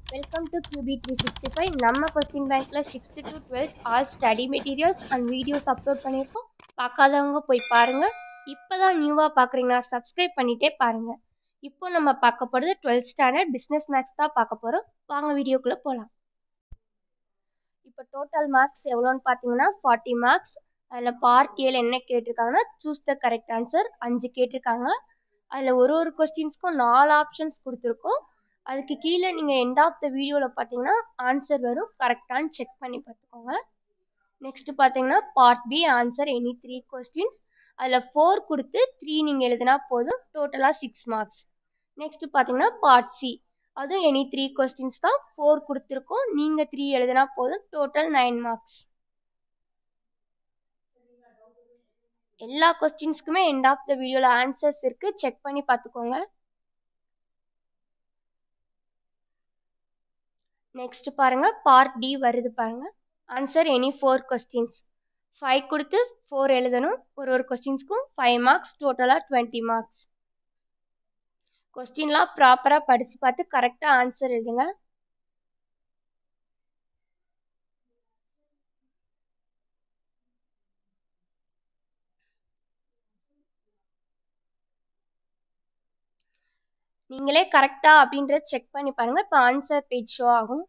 welcome to QB three sixty five நம்ம question பேங்க்கில் sixth to twelfth all study materials and videos upload பண்ணியிருக்கோம் பார்க்காதவங்க போய் பாருங்கள் இப்போ தான் நியூவாக பார்க்குறீங்கன்னா சப்ஸ்கிரைப் பண்ணிகிட்டே பாருங்கள் இப்போ நம்ம பார்க்க போகிறது டுவெல்த் ஸ்டாண்டர்ட் பிஸ்னஸ் மேக்ஸ் தான் பார்க்க போகிறோம் வாங்க வீடியோக்குள்ளே போகலாம் இப்போ டோட்டல் மார்க்ஸ் எவ்வளோன்னு பார்த்தீங்கன்னா ஃபார்ட்டி மார்க்ஸ் அதில் பார்ட் ஏல என்ன கேட்டிருக்காங்கன்னா சூஸ் த கரெக்ட் ஆன்சர் அஞ்சு கேட்டிருக்காங்க அதில் ஒரு ஒரு கொஸ்டின்ஸ்க்கும் நாலு ஆப்ஷன்ஸ் கொடுத்துருக்கோம் அதுக்கு கீழே நீங்கள் எண்ட் ஆஃப் த வீடியோவில் பார்த்தீங்கன்னா ஆன்சர் வரும் கரெக்டானு செக் பண்ணி பார்த்துக்கோங்க நெக்ஸ்ட்டு பார்த்தீங்கன்னா part B answer any three questions அதில் ஃபோர் கொடுத்து த்ரீ நீங்கள் எழுதினா போதும் டோட்டலாக சிக்ஸ் மார்க்ஸ் நெக்ஸ்ட்டு பார்த்தீங்கன்னா பார்ட் சி அதுவும் எனி த்ரீ கொஸ்டின்ஸ் தான் ஃபோர் கொடுத்துருக்கோம் நீங்கள் த்ரீ எழுதினா போதும் டோட்டல் நைன் மார்க்ஸ் எல்லா கொஸ்டின்ஸ்க்குமே எண்ட் ஆஃப் த வீடியோவில் ஆன்சர்ஸ் இருக்குது செக் பண்ணி பார்த்துக்கோங்க நெக்ஸ்ட் பாருங்க பார்ட் டி வருது பாருங்க answer any four questions five கொடுத்து ஃபோர் எழுதணும் ஒரு ஒரு கொஸ்டின்ஸ்க்கும் ஃபைவ் மார்க்ஸ் டோட்டலாக டுவெண்ட்டி மார்க்ஸ் கொஸ்டின்லாம் ப்ராப்பராக படித்து பார்த்து கரெக்டாக ஆன்சர் எழுதுங்க நீங்களே கரெக்டா அப்படின்றத செக் பண்ணி பாருங்க இப்போ ஆன்சர் பேஜ் ஷோ ஆகும்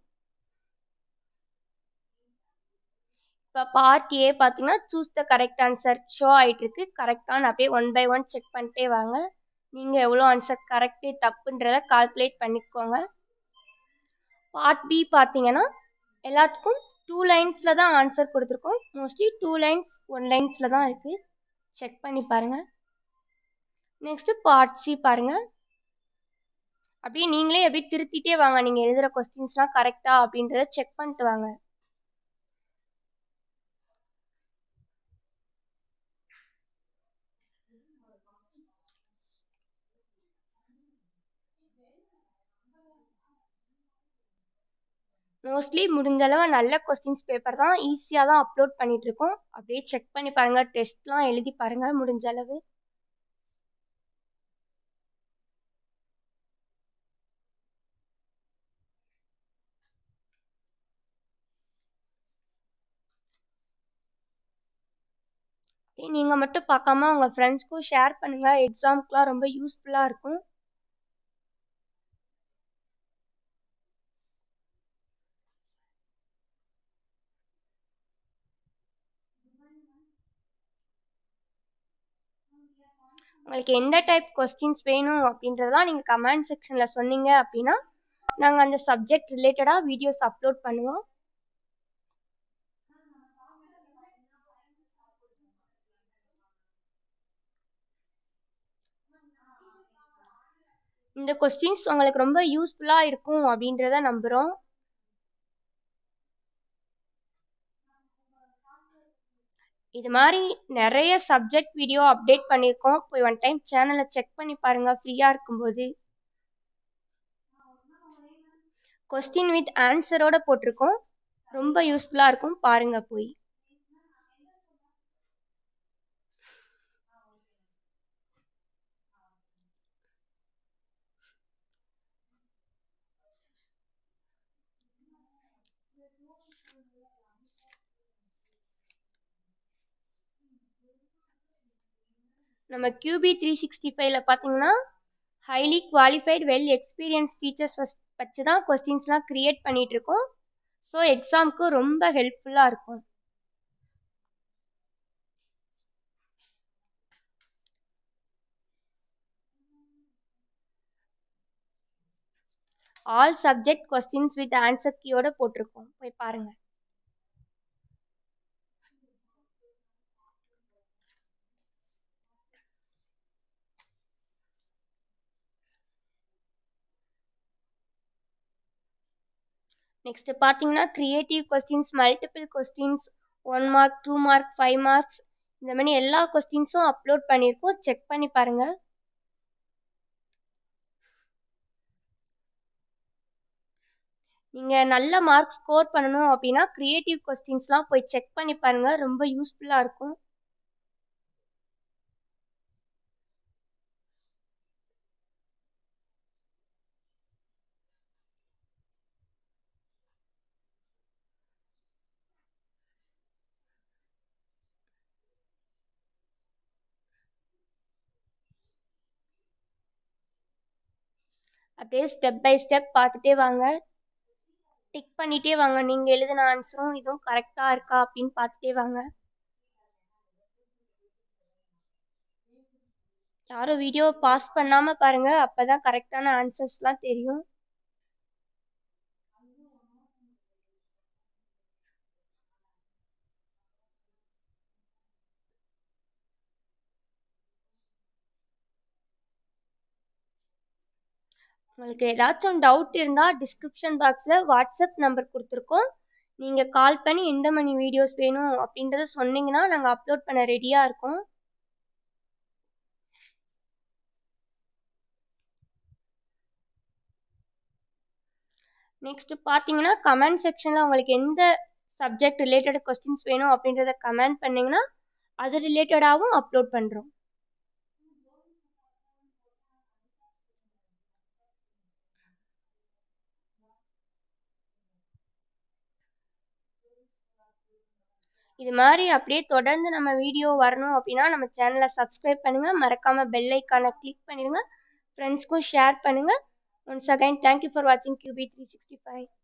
இப்போ பார்ட் ஏ பார்த்தீங்கன்னா choose the correct answer show ஆகிட்டு இருக்கு கரெக்டான அப்படியே ஒன் பை ஒன் செக் பண்ணிட்டே வாங்க நீங்கள் எவ்வளோ ஆன்சர் கரெக்டு தப்புன்றத கால்குலேட் பண்ணிக்கோங்க பார்ட் பி பார்த்தீங்கன்னா எல்லாத்துக்கும் டூ லைன்ஸில் தான் ஆன்சர் கொடுத்துருக்கோம் மோஸ்ட்லி டூ லைன்ஸ் ஒன் லைன்ஸில் தான் இருக்குது செக் பண்ணி பாருங்கள் நெக்ஸ்ட்டு பார்ட் சி பாருங்கள் அப்படியே நீங்களே அப்படியே திருத்திட்டே வாங்க நீங்கள் எழுதுகிற கொஸ்டின்ஸ்லாம் கரெக்டா அப்படின்றத செக் பண்ணிட்டு வாங்க மோஸ்ட்லி முடிஞ்சளவு நல்ல கொஸ்டின்ஸ் பேப்பர் தான் ஈஸியாக தான் அப்லோட் பண்ணிகிட்ருக்கோம் அப்படியே செக் பண்ணி பாருங்கள் டெஸ்ட்லாம் எழுதி பாருங்கள் முடிஞ்ச அளவு நீங்கள் மட்டும் பார்க்காம உங்கள் ஃப்ரெண்ட்ஸ்க்கும் ஷேர் பண்ணுங்கள் எக்ஸாமுக்குலாம் ரொம்ப யூஸ்ஃபுல்லாக இருக்கும் உங்களுக்கு எந்த டைப் கொஸ்டின்ஸ் வேணும் அப்படின்றதெல்லாம் நீங்கள் கமெண்ட் செக்ஷனில் சொன்னீங்க அப்படின்னா நாங்கள் அந்த சப்ஜெக்ட் ரிலேட்டடாக வீடியோஸ் அப்லோட் பண்ணுவோம் இந்த கொஸ்டின்ஸ் உங்களுக்கு ரொம்ப யூஸ்ஃபுல்லாக இருக்கும் அப்படின்றத நம்புகிறோம் இது மாதிரி நிறைய சப்ஜெக்ட் வீடியோ அப்டேட் பண்ணியிருக்கோம் போய் ஒன் டைம் சேனலை செக் பண்ணி பாருங்கள் ஃப்ரீயாக இருக்கும்போது கொஸ்டின் வித் ஆன்சரோட போட்டிருக்கோம் ரொம்ப யூஸ்ஃபுல்லாக இருக்கும் பாருங்கள் போய் நம்ம கியூபி த்ரீ சிக்ஸ்டி ஃபைவ்ல பார்த்தீங்கன்னா highly qualified well experience teachers வச்சு தான் கொஸ்டின்ஸ்லாம் க்ரியேட் பண்ணிகிட்டு இருக்கோம் ஸோ எக்ஸாமுக்கு ரொம்ப ஹெல்ப்ஃபுல்லாக இருக்கும் all subject questions with answer கீயோட போட்டிருக்கோம் போய் பாருங்கள் நெக்ஸ்ட் பார்த்தீங்கன்னா creative questions multiple questions one mark two mark five marks இந்த மாதிரி எல்லா கொஸ்டின்ஸும் அப்லோட் பண்ணியிருக்கோம் செக் பண்ணி பாருங்கள் நீங்கள் நல்ல மார்க் ஸ்கோர் பண்ணணும் அப்படின்னா க்ரியேட்டிவ் கொஸ்டின்ஸ்லாம் போய் செக் பண்ணி பாருங்கள் ரொம்ப யூஸ்ஃபுல்லாக இருக்கும் அப்படியே ஸ்டெப் பை ஸ்டெப் பார்த்துட்டே வாங்க டிக் பண்ணிட்டே வாங்க நீங்கள் எழுதின ஆன்சரும் இதுவும் கரெக்டாக இருக்கா அப்படின்னு பார்த்துட்டே வாங்க யாரும் வீடியோவை பாஸ் பண்ணாமல் பாருங்கள் அப்போ தான் கரெக்டான ஆன்சர்ஸ்லாம் தெரியும் உங்களுக்கு ஏதாச்சும் டவுட் இருந்தால் டிஸ்கிரிப்ஷன் பாக்ஸில் வாட்ஸ்அப் நம்பர் கொடுத்துருக்கோம் நீங்கள் கால் பண்ணி எந்த மணி வீடியோஸ் வேணும் அப்படின்றத சொன்னீங்கன்னா நாங்கள் அப்லோட் பண்ண ரெடியாக இருக்கோம் நெக்ஸ்ட் பார்த்தீங்கன்னா கமெண்ட் செக்ஷனில் உங்களுக்கு எந்த சப்ஜெக்ட் ரிலேட்டட் கொஸ்டின்ஸ் வேணும் அப்படின்றத கமெண்ட் பண்ணிங்கன்னா அது ரிலேட்டடாகவும் அப்லோட் பண்ணுறோம் இது மாதிரி அப்படியே தொடர்ந்து நம்ம வீடியோ வரணும் அப்படின்னா நம்ம சேனலை சப்ஸ்கிரைப் பண்ணுங்கள் மறக்காமல் பெல் ஐக்கானை கிளிக் பண்ணிடுங்க ஃப்ரெண்ட்ஸ்க்கும் ஷேர் பண்ணுங்கள் ஒன்ஸ் அகைன் தேங்க்யூ ஃபார் வாட்சிங் கியூபி த்ரீ சிக்ஸ்டி ஃபைவ்